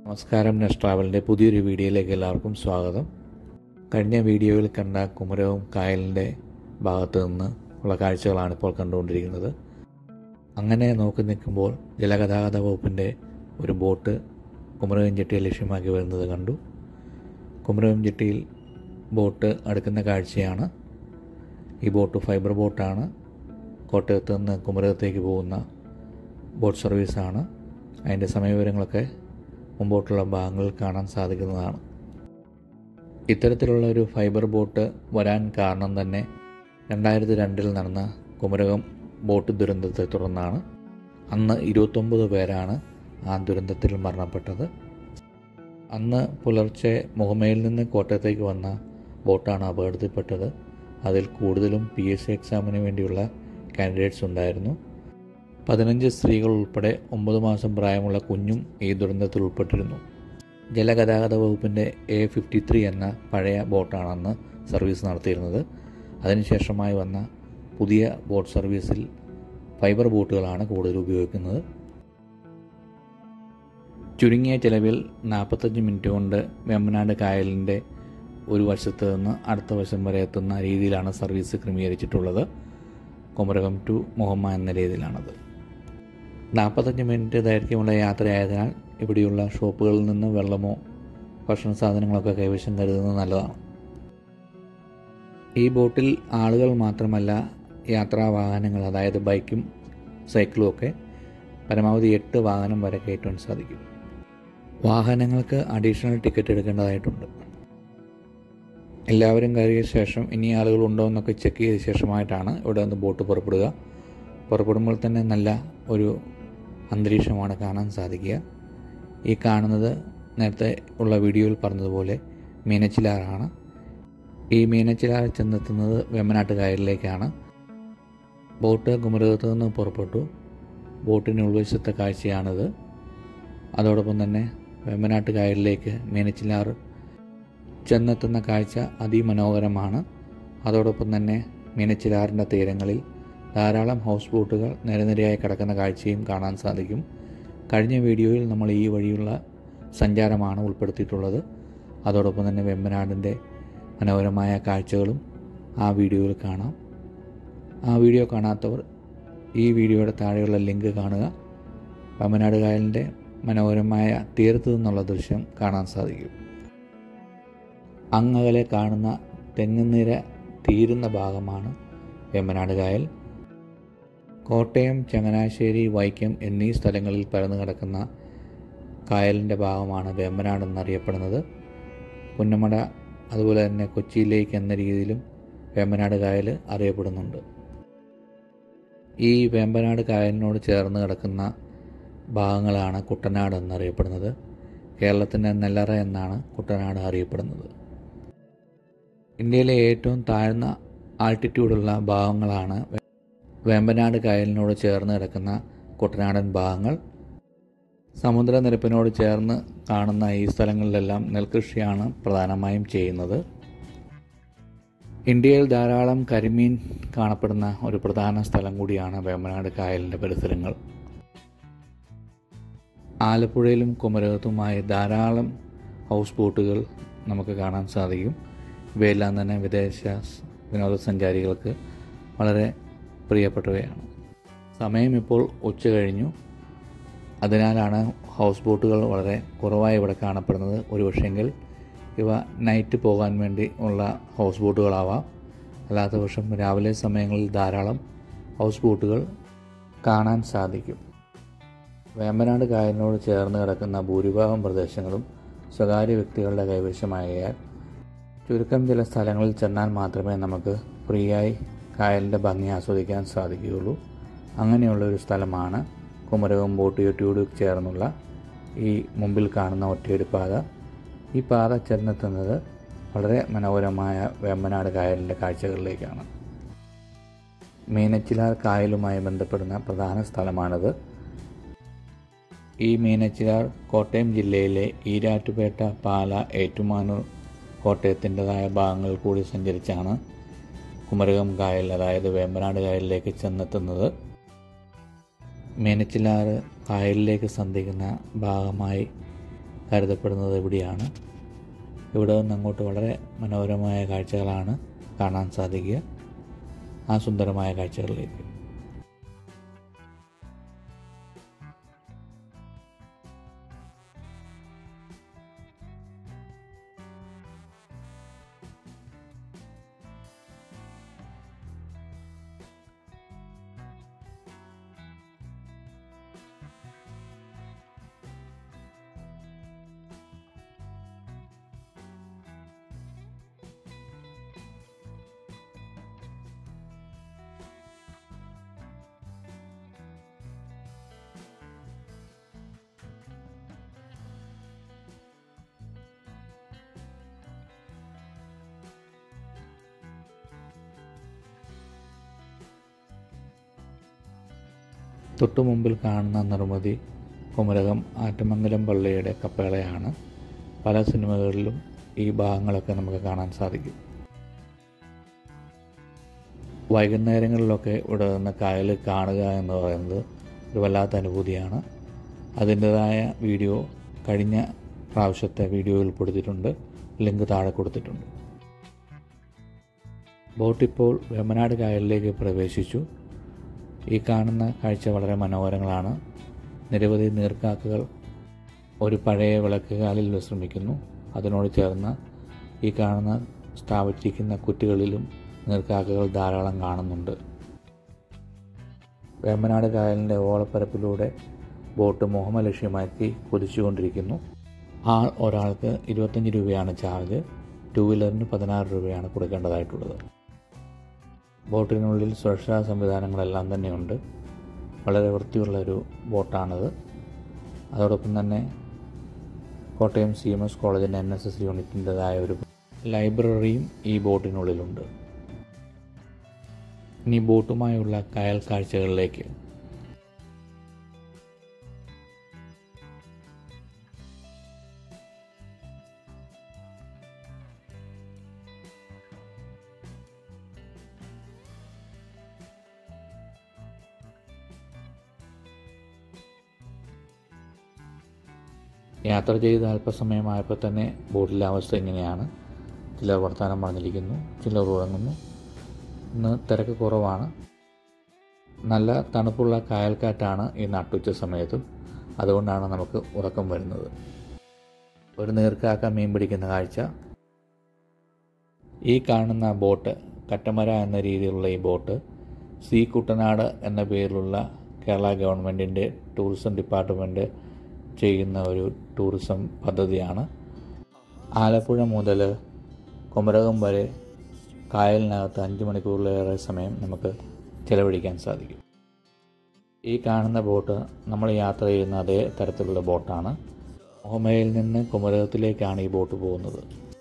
നമസ്കാരം നെസ് ട്രാവലിൻ്റെ പുതിയൊരു വീഡിയോയിലേക്ക് എല്ലാവർക്കും സ്വാഗതം കഴിഞ്ഞ വീഡിയോയിൽ കണ്ട കുമരവും കായലിൻ്റെ ഭാഗത്ത് നിന്ന് ഉള്ള കാഴ്ചകളാണ് ഇപ്പോൾ കണ്ടുകൊണ്ടിരിക്കുന്നത് അങ്ങനെ നോക്കി നിൽക്കുമ്പോൾ ജലഗതാഗത വകുപ്പിൻ്റെ ഒരു ബോട്ട് കുമരകം ജെട്ടിയെ ലക്ഷ്യമാക്കി വരുന്നത് കണ്ടു കുമരകം ജെട്ടിയിൽ ബോട്ട് അടുക്കുന്ന കാഴ്ചയാണ് ഈ ബോട്ട് ഫൈബർ ബോട്ടാണ് കോട്ടയത്ത് നിന്ന് കുമരകത്തേക്ക് പോകുന്ന ബോട്ട് സർവീസാണ് അതിൻ്റെ സമയവിവരങ്ങളൊക്കെ മുമ്പോട്ടുള്ള ഭാഗങ്ങളിൽ കാണാൻ സാധിക്കുന്നതാണ് ഇത്തരത്തിലുള്ള ഒരു ഫൈബർ ബോട്ട് വരാൻ കാരണം തന്നെ രണ്ടായിരത്തി രണ്ടിൽ നടന്ന കുമരകം ബോട്ട് ദുരന്തത്തെ തുടർന്നാണ് അന്ന് ഇരുപത്തൊമ്പത് പേരാണ് ആ ദുരന്തത്തിൽ മരണപ്പെട്ടത് അന്ന് പുലർച്ചെ മുഹമ്മയിൽ നിന്ന് കോട്ടയത്തേക്ക് വന്ന ബോട്ടാണ് അപകടത്തിൽപ്പെട്ടത് അതിൽ കൂടുതലും പി എസ് സി എക്സാമിന് വേണ്ടിയുള്ള കാൻഡിഡേറ്റ്സ് ഉണ്ടായിരുന്നു പതിനഞ്ച് സ്ത്രീകൾ ഉൾപ്പെടെ ഒമ്പത് മാസം പ്രായമുള്ള കുഞ്ഞും ഈ ദുരന്തത്തിൽ ഉൾപ്പെട്ടിരുന്നു ജലഗതാഗത വകുപ്പിൻ്റെ എ ഫിഫ്റ്റി ത്രീ എന്ന പഴയ ബോട്ടാണ് അന്ന് സർവീസ് നടത്തിയിരുന്നത് അതിനുശേഷമായി വന്ന പുതിയ ബോട്ട് സർവീസിൽ ഫൈബർ ബോട്ടുകളാണ് കൂടുതൽ ഉപയോഗിക്കുന്നത് ചുരുങ്ങിയ ചിലവിൽ നാൽപ്പത്തഞ്ച് മിനിറ്റ് കൊണ്ട് വെമ്പനാട് കായലിൻ്റെ ഒരു വശത്ത് നിന്ന് അടുത്ത വശം വരെ എത്തുന്ന രീതിയിലാണ് സർവീസ് ക്രമീകരിച്ചിട്ടുള്ളത് കുമരകം ടു മുഹമ്മ എന്ന രീതിയിലാണത് നാൽപ്പത്തഞ്ച് മിനിറ്റ് ദൈർഘ്യമുള്ള യാത്രയായതിനാൽ ഇവിടെയുള്ള ഷോപ്പുകളിൽ നിന്ന് വെള്ളമോ ഭക്ഷണ സാധനങ്ങളൊക്കെ കൈവശം കരുതുന്നത് നല്ലതാണ് ഈ ബോട്ടിൽ ആളുകൾ മാത്രമല്ല യാത്രാ വാഹനങ്ങൾ അതായത് ബൈക്കും സൈക്കിളും ഒക്കെ പരമാവധി എട്ട് വാഹനം വരെ കയറ്റുവാൻ സാധിക്കും വാഹനങ്ങൾക്ക് അഡീഷണൽ ടിക്കറ്റ് എടുക്കേണ്ടതായിട്ടുണ്ട് എല്ലാവരും കയറിയ ശേഷം ഇനി ആളുകൾ ഉണ്ടോ എന്നൊക്കെ ചെക്ക് ചെയ്ത ശേഷമായിട്ടാണ് ഇവിടെ നിന്ന് ബോട്ട് പുറപ്പെടുക പുറപ്പെടുമ്പോൾ തന്നെ നല്ല ഒരു അന്തരീക്ഷമാണ് കാണാൻ സാധിക്കുക ഈ കാണുന്നത് നേരത്തെ ഉള്ള വീഡിയോയിൽ പറഞ്ഞതുപോലെ മീനച്ചിലാറാണ് ഈ മീനച്ചിലാർ ചെന്നെത്തുന്നത് വേമ്പനാട്ട് കായലിലേക്കാണ് ബോട്ട് കുമരകത്ത് നിന്ന് പുറപ്പെട്ടു ബോട്ടിന് ഉൾവശത്തെ കാഴ്ചയാണിത് അതോടൊപ്പം തന്നെ വേമ്പനാട്ട് കായലിലേക്ക് മീനച്ചിലാർ ചെന്നെത്തുന്ന കാഴ്ച അതിമനോഹരമാണ് അതോടൊപ്പം തന്നെ മീനച്ചിലാറിൻ്റെ തീരങ്ങളിൽ ധാരാളം ഹൗസ് ബോട്ടുകൾ നിരനിരയായി കിടക്കുന്ന കാഴ്ചയും കാണാൻ സാധിക്കും കഴിഞ്ഞ വീഡിയോയിൽ നമ്മൾ ഈ വഴിയുള്ള സഞ്ചാരമാണ് ഉൾപ്പെടുത്തിയിട്ടുള്ളത് അതോടൊപ്പം തന്നെ വെമ്പനാടിൻ്റെ മനോഹരമായ കാഴ്ചകളും ആ വീഡിയോയിൽ കാണാം ആ വീഡിയോ കാണാത്തവർ ഈ വീഡിയോയുടെ താഴെയുള്ള ലിങ്ക് കാണുക വെമ്പനാട് കായലിൻ്റെ മനോഹരമായ തീരത്തു നിന്നുള്ള ദൃശ്യം കാണാൻ സാധിക്കും അങ്ങകലെ കാണുന്ന തെങ്ങുനിര തീരുന്ന ഭാഗമാണ് വെമ്പനാട് കായൽ കോട്ടയം ചങ്ങനാശ്ശേരി വൈക്കം എന്നീ സ്ഥലങ്ങളിൽ പരന്നു കിടക്കുന്ന കായലിൻ്റെ ഭാഗമാണ് വേമ്പനാട് എന്നറിയപ്പെടുന്നത് പുന്നമട അതുപോലെ തന്നെ കൊച്ചിയിലേക്ക് എന്ന രീതിയിലും വേമ്പനാട് കായൽ അറിയപ്പെടുന്നുണ്ട് ഈ വേമ്പനാട് കായലിനോട് ചേർന്ന് കിടക്കുന്ന ഭാഗങ്ങളാണ് കുട്ടനാട് എന്നറിയപ്പെടുന്നത് കേരളത്തിൻ്റെ നെല്ലറ എന്നാണ് കുട്ടനാട് അറിയപ്പെടുന്നത് ഇന്ത്യയിലെ ഏറ്റവും താഴ്ന്ന ആൾട്ടിറ്റ്യൂഡുള്ള ഭാഗങ്ങളാണ് വേമ്പനാട് കായലിനോട് ചേർന്ന് കിടക്കുന്ന കുട്ടനാടൻ ഭാഗങ്ങൾ സമുദ്രനിരപ്പിനോട് ചേർന്ന് കാണുന്ന ഈ സ്ഥലങ്ങളിലെല്ലാം നെൽകൃഷിയാണ് പ്രധാനമായും ചെയ്യുന്നത് ഇന്ത്യയിൽ ധാരാളം കരിമീൻ കാണപ്പെടുന്ന ഒരു പ്രധാന സ്ഥലം കൂടിയാണ് വേമ്പനാട് കായലിൻ്റെ പരിസരങ്ങൾ ആലപ്പുഴയിലും കുമരകത്തുമായി ധാരാളം ഹൗസ് ബോട്ടുകൾ നമുക്ക് കാണാൻ സാധിക്കും ഇവയെല്ലാം തന്നെ വിദേശ വിനോദസഞ്ചാരികൾക്ക് വളരെ പ്രിയപ്പെട്ടവയാണ് സമയം ഇപ്പോൾ ഉച്ച കഴിഞ്ഞു അതിനാലാണ് ഹൗസ് ബോട്ടുകൾ വളരെ കുറവായി ഇവിടെ കാണപ്പെടുന്നത് ഒരു പക്ഷേങ്കിൽ ഇവ നൈറ്റ് പോകാൻ വേണ്ടി ഉള്ള ഹൗസ് ബോട്ടുകളാവാം അല്ലാത്ത പക്ഷം രാവിലെ സമയങ്ങളിൽ ധാരാളം ഹൗസ് ബോട്ടുകൾ കാണാൻ സാധിക്കും വേമ്പനാട് കായലിനോട് ചേർന്ന് കിടക്കുന്ന ഭൂരിഭാഗം പ്രദേശങ്ങളും സ്വകാര്യ വ്യക്തികളുടെ കൈവശമായാൽ ചുരുക്കം ചില സ്ഥലങ്ങളിൽ ചെന്നാൽ മാത്രമേ നമുക്ക് ഫ്രീ ആയി കായലിൻ്റെ ഭംഗി ആസ്വദിക്കാൻ സാധിക്കുകയുള്ളൂ അങ്ങനെയുള്ള ഒരു സ്ഥലമാണ് കുമരകം ബോട്ടിയോട്ടിയോട് ചേർന്നുള്ള ഈ മുമ്പിൽ കാണുന്ന ഒറ്റയടി പാത ഈ പാത ചെന്നെത്തുന്നത് വളരെ മനോഹരമായ വേമ്പനാട് കായലിൻ്റെ കാഴ്ചകളിലേക്കാണ് മീനച്ചിലാർ കായലുമായി ബന്ധപ്പെടുന്ന പ്രധാന സ്ഥലമാണിത് ഈ മീനച്ചിലാർ കോട്ടയം ജില്ലയിലെ ഈരാറ്റുപേട്ട പാല ഏറ്റുമാനൂർ കോട്ടയത്തിൻ്റെതായ ഭാഗങ്ങൾ കൂടി സഞ്ചരിച്ചാണ് കുമരകം കായൽ അതായത് വേമ്പനാട് കായലിലേക്ക് ചെന്നെത്തുന്നത് മീനച്ചിലാറ് കായലിലേക്ക് സന്ധിക്കുന്ന ഭാഗമായി കരുതപ്പെടുന്നത് ഇവിടെയാണ് ഇവിടെ നിന്ന് അങ്ങോട്ട് വളരെ മനോഹരമായ കാഴ്ചകളാണ് കാണാൻ സാധിക്കുക ആ സുന്ദരമായ കാഴ്ചകളിലേക്ക് തൊട്ടു മുമ്പിൽ കാണുന്ന നിർമ്മിതി കുമരകം ആറ്റമംഗലം പള്ളിയുടെ കപ്പേളയാണ് പല സിനിമകളിലും ഈ ഭാഗങ്ങളൊക്കെ നമുക്ക് കാണാൻ സാധിക്കും വൈകുന്നേരങ്ങളിലൊക്കെ ഇവിടെ നിന്ന് കായൽ കാണുക എന്ന് പറയുന്നത് ഒരു വല്ലാത്ത അനുഭൂതിയാണ് അതിൻ്റെതായ വീഡിയോ കഴിഞ്ഞ പ്രാവശ്യത്തെ വീഡിയോയിൽ കൊടുത്തിട്ടുണ്ട് ലിങ്ക് താഴെ കൊടുത്തിട്ടുണ്ട് ബോട്ട് ഇപ്പോൾ വേമ്പനാട് കായലിലേക്ക് പ്രവേശിച്ചു ഈ കാണുന്ന കാഴ്ച വളരെ മനോഹരങ്ങളാണ് നിരവധി നീർക്കാക്കകൾ ഒരു പഴയ വിളക്കുകാലിൽ വിശ്രമിക്കുന്നു അതിനോട് ചേർന്ന് ഈ കാണുന്ന സ്ഥാപിച്ചിരിക്കുന്ന കുറ്റികളിലും നീർക്കാക്കകൾ ധാരാളം കാണുന്നുണ്ട് വേമ്പനാട് കായലിൻ്റെ ഓളപ്പരപ്പിലൂടെ ബോട്ട് മോഹമ ലക്ഷ്യമാക്കി കുതിച്ചുകൊണ്ടിരിക്കുന്നു ആ ഒരാൾക്ക് ഇരുപത്തഞ്ച് രൂപയാണ് ചാർജ് ടു വീലറിന് പതിനാറ് രൂപയാണ് കൊടുക്കേണ്ടതായിട്ടുള്ളത് ബോട്ടിനുള്ളിൽ സുരക്ഷാ സംവിധാനങ്ങളെല്ലാം തന്നെയുണ്ട് വളരെ വൃത്തിയുള്ളൊരു ബോട്ടാണിത് അതോടൊപ്പം തന്നെ കോട്ടയം സി എം എസ് കോളേജിൻ്റെ എൻ എസ് എസ് യൂണിറ്റിൻ്റെതായ ഒരു ലൈബ്രറിയും ഈ ബോട്ടിനുള്ളിലുണ്ട് ഇനി ബോട്ടുമായുള്ള കായൽ കാഴ്ചകളിലേക്ക് യാത്ര ചെയ്ത് അല്പസമയമായപ്പോൾ തന്നെ ബോട്ടിലെ അവസ്ഥ ഇങ്ങനെയാണ് ചിലർ വർത്തമാനം പറഞ്ഞിരിക്കുന്നു ചിലർ ഉറങ്ങുന്നു ഇന്ന് തിരക്ക് കുറവാണ് നല്ല തണുപ്പുള്ള കായൽക്കാറ്റാണ് ഈ നട്ടുച്ച സമയത്തും അതുകൊണ്ടാണ് നമുക്ക് ഉറക്കം വരുന്നത് ഒരു നീർക്കാക്ക മീൻ പിടിക്കുന്ന കാഴ്ച ഈ കാണുന്ന ബോട്ട് കറ്റമര എന്ന രീതിയിലുള്ള ഈ ബോട്ട് സി കുട്ടനാട് എന്ന പേരിലുള്ള കേരള ഗവൺമെൻറ്റിൻ്റെ ടൂറിസം ഡിപ്പാർട്ട്മെൻറ്റ് ചെയ്യുന്ന ഒരു ടൂറിസം പദ്ധതിയാണ് ആലപ്പുഴ മുതൽ കുമരകം വരെ കായലിനകത്ത് അഞ്ച് മണിക്കൂറിലേറെ സമയം നമുക്ക് ചിലവഴിക്കാൻ സാധിക്കും ഈ കാണുന്ന ബോട്ട് നമ്മൾ യാത്ര ചെയ്യുന്ന അതേ തരത്തിലുള്ള ബോട്ടാണ് മൊഹമയിൽ നിന്ന് കുമരകത്തിലേക്കാണ് ഈ ബോട്ട് പോകുന്നത്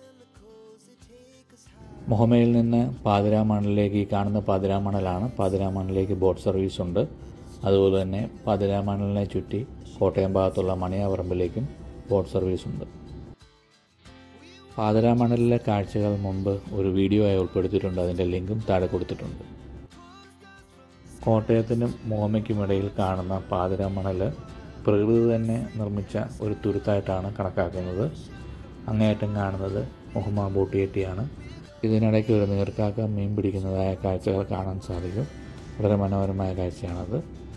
മൊഹമയിൽ നിന്ന് പാതിരാമണലിലേക്ക് ഈ കാണുന്ന പാതിരാമണലാണ് പാതിരാമണലിലേക്ക് ബോട്ട് സർവീസ് ഉണ്ട് അതുപോലെ തന്നെ പാതിരാമണലിനെ ചുറ്റി കോട്ടയം ഭാഗത്തുള്ള മണിയാവറമ്പിലേക്കും ബോട്ട് സർവീസ് ഉണ്ട് പാതിരാമണലിലെ കാഴ്ചകൾ മുമ്പ് ഒരു വീഡിയോ ആയി ഉൾപ്പെടുത്തിയിട്ടുണ്ട് അതിൻ്റെ ലിങ്കും താഴെ കൊടുത്തിട്ടുണ്ട് കോട്ടയത്തിനും മോമയ്ക്കുമിടയിൽ കാണുന്ന പാതിരാമണൽ പ്രകൃതി തന്നെ നിർമ്മിച്ച ഒരു തുരുത്തായിട്ടാണ് കണക്കാക്കുന്നത് അങ്ങേയറ്റം കാണുന്നത് മുഹമ്മ ബോട്ടിയെട്ടിയാണ് ഇതിനിടയ്ക്ക് ഒരു നീർക്കാക്ക മീൻ പിടിക്കുന്നതായ കാഴ്ചകൾ കാണാൻ സാധിക്കും വളരെ മനോഹരമായ കാഴ്ചയാണത്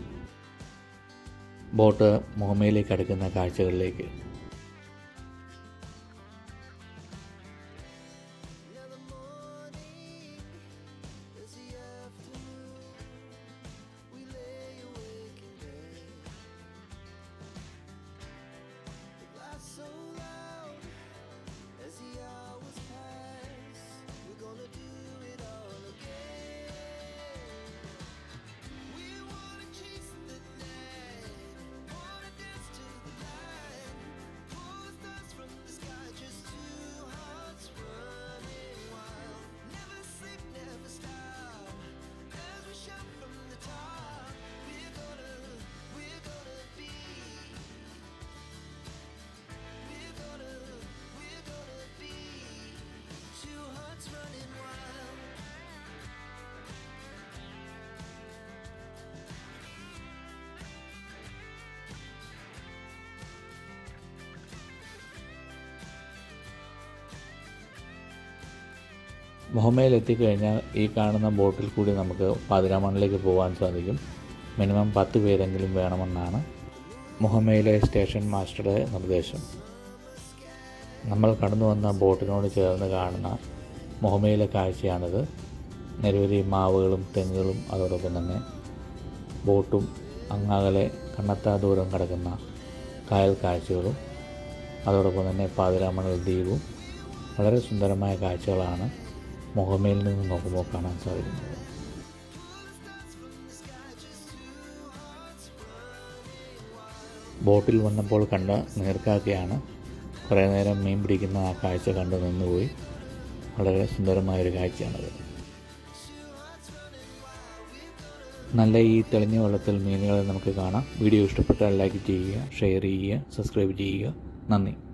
ബോട്ട് മുഹമ്മയിലേക്ക് അടുക്കുന്ന കാഴ്ചകളിലേക്ക് മുഹമ്മയിൽ എത്തിക്കഴിഞ്ഞാൽ ഈ കാണുന്ന ബോട്ടിൽ കൂടി നമുക്ക് പാതിരാമണിലേക്ക് പോകാൻ സാധിക്കും മിനിമം പത്ത് പേരെങ്കിലും വേണമെന്നാണ് മുഹമ്മയിലെ സ്റ്റേഷൻ മാസ്റ്ററുടെ നിർദ്ദേശം നമ്മൾ കടന്നു വന്ന ബോട്ടിനോട് ചേർന്ന് കാണുന്ന മുഹമ്മയിലെ കാഴ്ചയാണിത് നിരവധി മാവുകളും തെങ്ങുകളും അതോടൊപ്പം തന്നെ ബോട്ടും അങ്ങകലെ കണ്ണത്താ ദൂരം കിടക്കുന്ന കായൽ കാഴ്ചകളും അതോടൊപ്പം തന്നെ പാതിരാമണൽ ദ്വീപും വളരെ സുന്ദരമായ കാഴ്ചകളാണ് മുഹമ്മയിൽ നിന്ന് നോക്കുമ്പോൾ കാണാൻ സാധിക്കുന്നത് ബോട്ടിൽ വന്നപ്പോൾ കണ്ട നീർക്കാക്കയാണ് കുറേ നേരം മീൻ പിടിക്കുന്ന ആ കാഴ്ച കണ്ട് നിന്നുപോയി വളരെ സുന്ദരമായൊരു കാഴ്ചയാണത് നല്ല ഈ തെളിഞ്ഞ വെള്ളത്തിൽ മീനുകളെ നമുക്ക് കാണാം വീഡിയോ ഇഷ്ടപ്പെട്ടാൽ ലൈക്ക് ചെയ്യുക ഷെയർ ചെയ്യുക സബ്സ്ക്രൈബ് ചെയ്യുക നന്ദി